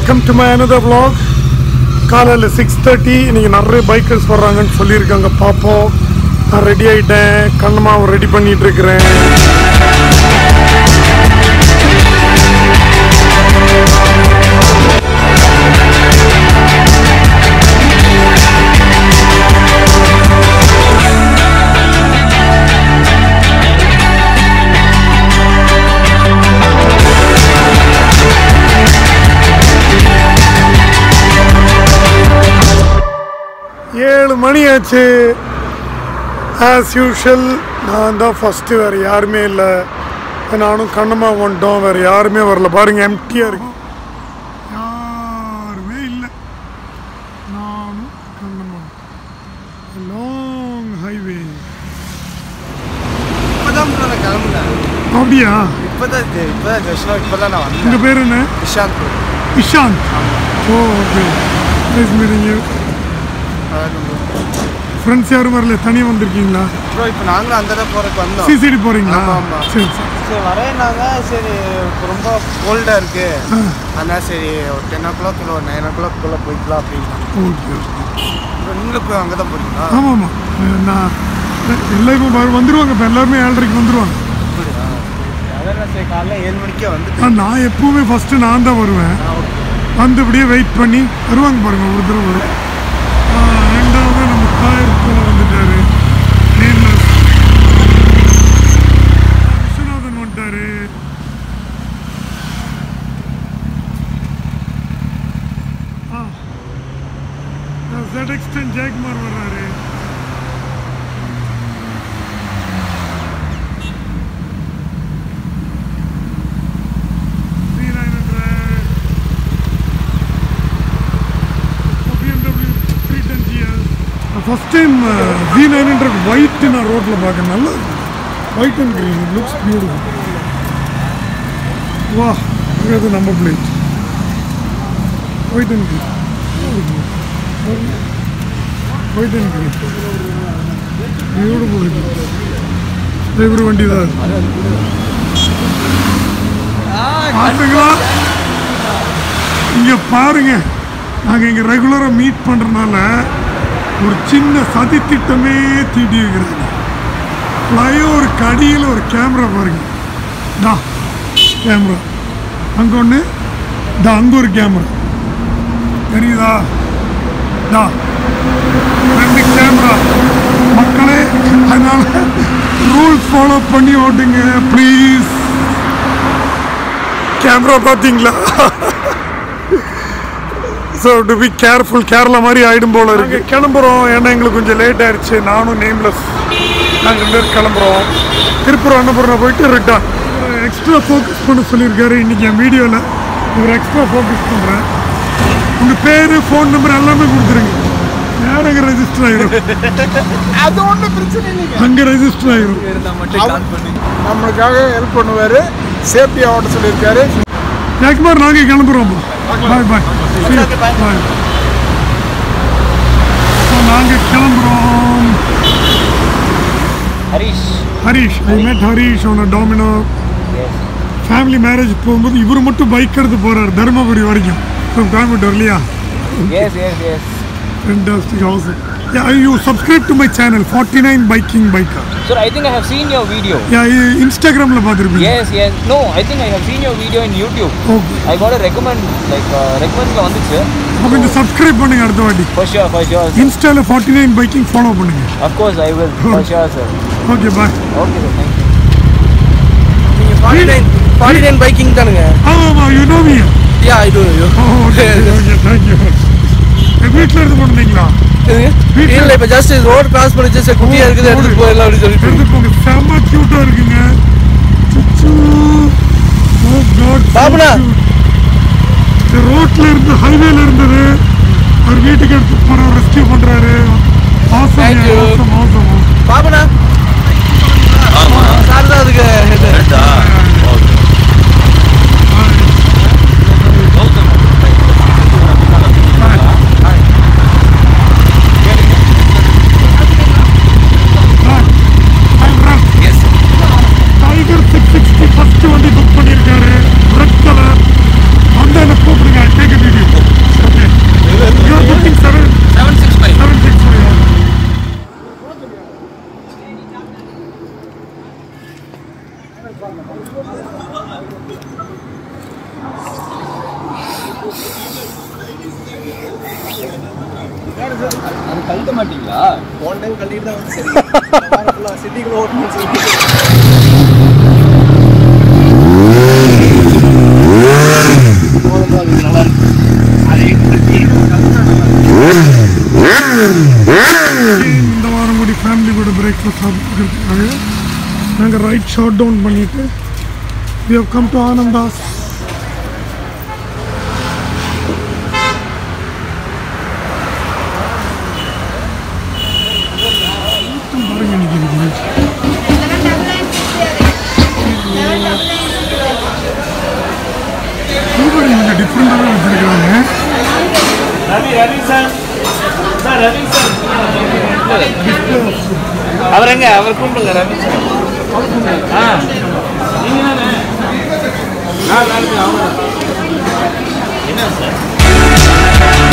Welcome to my another vlog காலையில் six thirty இன்னைக்கு நிறைய பைக்கர்ஸ் வர்றாங்கன்னு சொல்லியிருக்காங்க பார்ப்போம் நான் ரெடி ஆகிட்டேன் கண்ணமாவும் ரெடி பண்ணிட்டு இருக்கிறேன் ஏழு மணி ஆச்சு ஆஸ் யூஷுவல் நான் தான் ஃபஸ்ட்டு வேறு யாருமே இல்லை நானும் கண்ணம்மா வந்துட்டோம் வேறு யாருமே வரல பாருங்க எம்டியாக இருக்கு யாருமே இல்லை நானும் கண்ணம்மா லாங் ஹைவே இப்பதான் bro நான் கிளம்புனேன் அப்படியா இப்பதான் இது இப்பதான் ஜஸ்ட் இப்பதான் நான் வந்தேன் உங்கள் பேர் என்ன Nishant bro. Ishant oh okay nice meeting you அதான் bro. ஃப்ரெண்ட்ஸ் யாரும் வரல தனியாக வந்திருக்கீங்களா bro இப்போ நாங்களும் அந்த இடம் போறதுக்கு வந்தோம் சிசிடி போகிறீங்களா ஆமா, ஆமா. சரி சரி சரி வரேன்னாங்க சரி இப்போ ரொம்ப கோல்டா இருக்கு அதனால சரி ஒரு டென் ஓ கிளாக் இல்லை ஒரு நைன் ஓ கிளாக் குள்ள போய்க்கலாம் அப்படின்னு ஓகே ஓகே Bro, நீங்களும் போய் அங்கே தான் போறீங்களா ஆமாம் ஆமாம் நான் எல்லாம் இப்போ வரு- வந்துருவாங்க இப்போ எல்லாருமே ஏழரைக்கு வந்துருவாங்க அப்படியா? அதான் நான் சரி காலைல ஏழு மணிக்கே வந்து ஆ, நான் எப்பவுமே ஃபஸ்ட்டு நான் தான் வருவேன் வந்து இப்படியே வெயிட் பண்ணி வருவாங்க பாருங்க ஒரு தடவை வரும் ஆ, ரெண்டாவது நம்ம தாயர் போல வந்துட்டாரு நீர்லஸ். விஸ்வநாதன் வந்துட்டாரு ஆ ஜெடெக்ஸ்டன் ஜெயக்குமார் வர்றாரு first time V nine hundred white நான் ரோட்டில் பார்க்க நல்லா white and green it looks beautiful வா இது நம்ம plate white and green white and green beautiful இது இவர் வண்டி தான் இது. பார்த்துங்களா இங்க பாருங்க நாங்க இங்க ரெகுலரா மீட் பண்றதுனால ஒரு சின்ன சதி திட்டமே தீட்டி இருக்கிறாங்க ஃப்ளைஓவர் கடியில் ஒரு கேமரா பாருங்க டா கேமரா அங்க ஒன்று டா அங்க ஒரு கேமரா தெரியுதா டா ரெண்டு கேமரா மக்களே அதனால ரூல்ஸ் ஃபாலோ பண்ணி ஓட்டுங்க ப்ளீஸ் கேமரா பார்த்தீங்களா so to be careful Kerala மாதிரி ஆயிடும் போல இருக்கு கிளம்புறோம் ஏன்னா எங்களுக்கு கொஞ்சம் லேட் ஆயிடுச்சு நானும் நேம்லெஸ் நாங்கள் ரெண்டு பேரும் கிளம்புறோம் திருப்பூர் அன்னபுரம் போயிட்டு ரிட்டர்ன் எக்ஸ்ட்ரா ஃபோக்கஸ் பண்ண சொல்லியிருக்காரு இன்னைக்கு என் வீடியோவில் இவர் எக்ஸ்ட்ரா ஃபோக்கஸ் பண்ணுறேன் உங்கள் பேர் ஃபோன் நம்பர் எல்லாமே கொடுத்துருங்க நேரம் ரெஜிஸ்டர் ஆயிரும் அது ஒன்றும் பிரச்சனை இல்லைங்க அங்கே ரெஜிஸ்டர் ஆயிரும் நம்மளுக்காக ஹெல்ப் பண்ணுவாரு சேஃப்டியாக ஓட்ட சொல்லியிருக்காரு ஜெயக்குமார் நாங்கள் கிளம்புறோம் பாய் பாய் Okay, bye. பாய் நாங்கள் கிளம்புறோம் Harish Harish I met Harish on a domino family marriage போகும்போது இவர் மட்டும் பைக் எடுத்து போறாரு தருமபுரி வரைக்கும் ஃப்ரம் கோயம்புத்தூர் இல்லையா yes yes yes fantastic house yeah you subscribe to my channel forty nine biking பைக்கா sir I think I have seen your video yeah இன்ஸ்டாகிராமில் பார்த்துருப்பீங்க yes yes no I think I have seen your video in YouTube okay I got recommend like ரெக்கமெண்ட்ஸில் வந்துச்சு அப்போ இந்த subscribe பண்ணுங்க அடுத்த வாட்டி ஃபார் ஷியோர் ஃபார் ஷியோர் இன்ஸ்டாவில் ஃபார்ட்டி நைன் பைக்கிங் ஃபாலோ பண்ணுங்க of course I will for sure sir okay bye okay sir thank you நீங்கள் forty nine forty nine biking தானுங்க ஆமாம் யூ நோ மீ யா இது ஓகே ஓகே தேங்க்யூ வீட்டில் இருந்து கொண்டீங்களா இல்லை இப்போ ஜஸ்ட் ரோட் கிராஸ் பண்ணி ஜஸ்ட் குட்டியாக இருக்குது எடுத்துட்டு போயிடலாம் அப்படின்னு சொல்லிட்டு எடுத்து போங்க செம்ம க்யூட்டாக இருக்குங்க சுச்சு. Oh God, so பாபுனா. cute. இந்த ரோட்ல இருந்து ஹைவேல இருந்தது அவர் வீட்டுக்கு எடுத்து போற ரெஸ்கியூ பண்றாரு awesome, Thank yeah, you. awesome, awesome, awesome. பாபனா சார் தான் அதுக்கு head. Tiger six sixty first வண்டி புக் பண்ணியிருக்காரு ரெட் கலர் வந்து என்ன கூப்பிடுங்க டேக் வீடியோ அது கழட்ட மாட்டீங்களா போன டைம் கட்டிட்டு தான் வந்து சரி சிட்டிக்குள்ள ஓட்டணும்னு சொல்லி இந்த வாரம் கூடி ஃபேமிலி கூட பிரேக்ஃபாஸ்ட் சாப்பிட்றதுக்காக நாங்கள் ரைட் ஷார்ட் டவுன் பண்ணிட்டு we have come to Anandhas கூட்டம் பாருங்க இன்னைக்கு இந்த village. இது பாருங்க கொஞ்சம் டிஃப்ரெண்டாகவே வச்சுருக்காங்க Ravi Ravi sir sir Ravi sir அவர் எங்க அவர் கூப்பிடுங்க ரவி சார் ஆ நீங்க தானே ஆ நல்லா இருக்கு அவங்க என்ன சார்